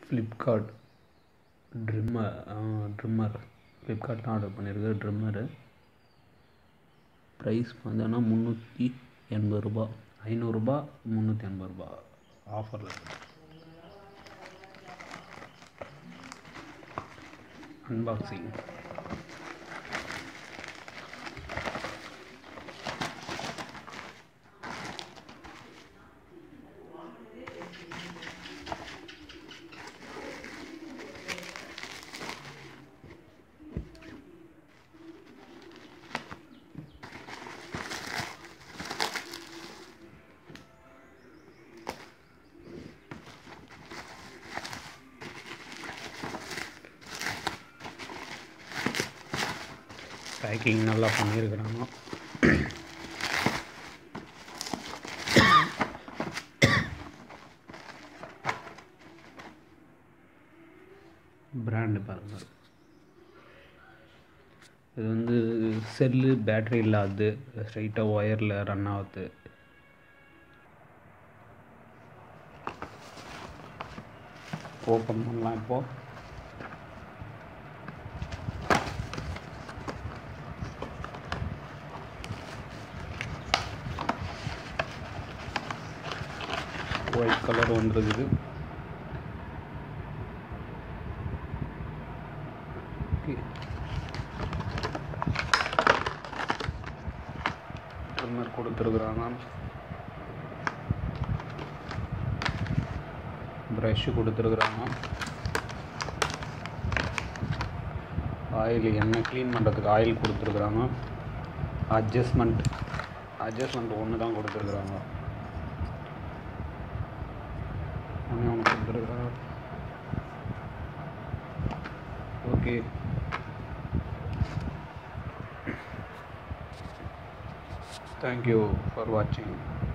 Flipkart trimmer trimmer ஃப்ளிப்கார்ட்டில் order பண்ணியிருக்கு trimmer price பார்த்தோன்னா முந்நூற்றி எண்பது ரூபா ஐநூறுரூபா முந்நூற்றி எண்பது ரூபா ஆஃபரில் இருக்குது அன்பாக்சிங் பேக்கிங் நல்லா பண்ணியிருக்கிறாங்க பிராண்டு பாருங்கள் இது வந்து செல்லு பேட்ரி இல்லாது ஸ்ட்ரைட்டாக ஒயரில் ரன் ஆகுது ஓப்பன் பண்ணலாம் இப்போது ஒயிட் கலர் வந்துருக்குது ஓகே ட்ரிம்மர் கொடுத்துருக்குறாங்க ப்ரஷ்ஷு கொடுத்துருக்குறாங்க ஆயில் எண்ணெய் க்ளீன் பண்ணுறதுக்கு ஆயில் கொடுத்துருக்குறாங்க அட்ஜஸ்ட்மெண்ட் அட்ஜஸ்ட்மெண்ட் ஒன்று தான் கொடுத்துருக்குறாங்க ஒன்றே ஒன்று கொடுத்துருக்குறாங்க ஓகே தேங்க்யூ ஃபார் வாட்சிங்